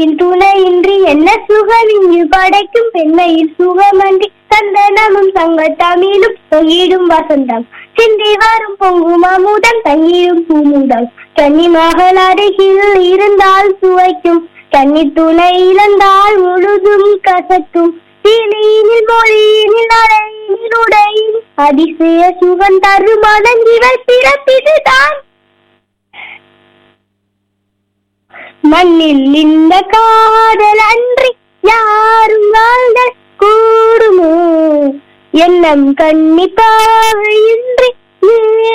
துணையின்றி என்ன சுகம் இங்கு படைக்கும் பெண்மையில் சுகமன்றி சந்தனமும் சங்க தமிழும் பொங்கிடும் வசந்தம் சிந்தி வரும் பொங்கும் அமுதம் தங்கிடும் பூமுதம் கன்னி மகள் அருகில் இருந்தால் சுவைக்கும் கன்னி துணை இழந்தால் முழுதும் கசக்கும் தீனியில் மொழியினில் அடையினில் உடையில் அதிசய சுகம் தரும் மதங்கிவள் பிறப்பிதுதான் மண்ணில் இந்த காதல் அன்றி யாரும் வாழ்ந்த கூடுமோ எண்ணம் கன்னிப்பாக இந்த